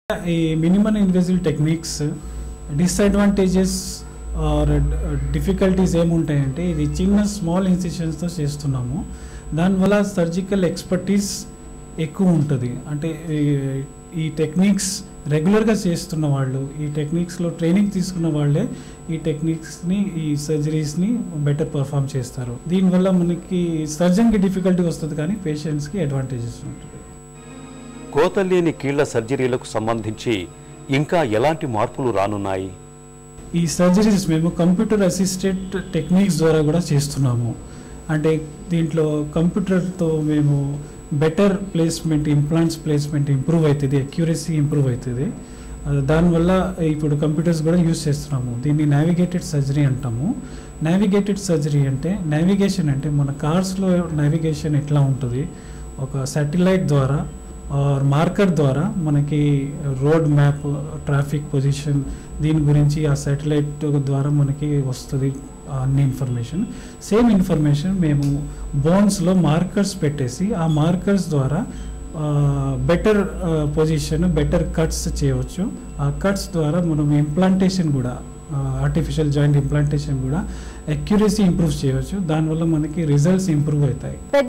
ఈ minimum invasive techniques disadvantages or difficulties ఏముంటాయంటే ఇది చిన్న స్మాల్ ఇన్సిషన్స్తో చేస్తున్నాము దానివల్ల సర్జికల్ ఎక్స్పర్టీస్ ఎక్కువ ఉంటుంది అంటే ఈ- ఈ టెక్నిక్స్ రెగ్యులర్గా చేస్తున్న వాళ్ళు ఈ టెక్నిక్స్లో ట్రైనింగ్ తీసుకున్న వాళ్ళే ఈ టెక్నిక్స్ని ఈ సర్జరీస్ని బెటర్ పర్ఫామ్ చేస్తారు దీనివల్ల మనకి సర్జన్కి డిఫికల్టీ వస్తుంది కానీ పేషెంట్స్కి అడ్వాంటేజెస్ ఉంటుంది కోతలేని కీళ్ల సర్జరీలకు సంబంధించి ఇంకా ఎలాంటి మార్పులు రానున్నాయి ఈ సర్జరీస్ మేము కంప్యూటర్ అసిస్టెడ్ టెక్నిక్స్ ద్వారా కూడా చేస్తున్నాము అంటే దీంట్లో కంప్యూటర్తో మేము better placement implants placement improve అవుతుంది అక్యూరసీ ఇంప్రూవ్ అవుతుంది ఆ, దానివల్ల ఇప్పుడు కంప్యూటర్స్ కూడా యూస్ చేస్తున్నాము దీన్ని నావిగేటెడ్ సర్జరీ అంటాము నావిగేటెడ్ సర్జరీ అంటే నావిగేషన్ అంటే మన కార్స్లో నావిగేషన్ ఎట్లా ఉంటుంది ఒక సాటిలైట్ ద్వారా ఆర్ మార్కర్ ద్వారా మనకి రోడ్ మ్యాప్ ట్రాఫిక్ పొజిషన్ దీని గురించి ఆ సాటిలైట్ ద్వారా మనకి వస్తుంది అన్ని ఇన్ఫర్మేషన్ సేమ్ ఇన్ఫర్మేషన్ మేము బోన్స్లో మార్కర్స్ పెట్టేసి ఆ మార్కర్స్ ద్వారా బెటర్ పొజిషన్ బెటర్ కట్స్ చేయవచ్చు ఆ కట్స్ ద్వారా మనం ఇంప్లాంటేషన్ కూడా ఆర్టిఫిషియల్ జాయింట్ ఇంప్లాంటేషన్ కూడా అక్యురసీ ఇంప్రూవ్ చేయవచ్చు దానివల్ల మనకి రిజల్ట్స్ ఇంప్రూవ్ అవుతాయి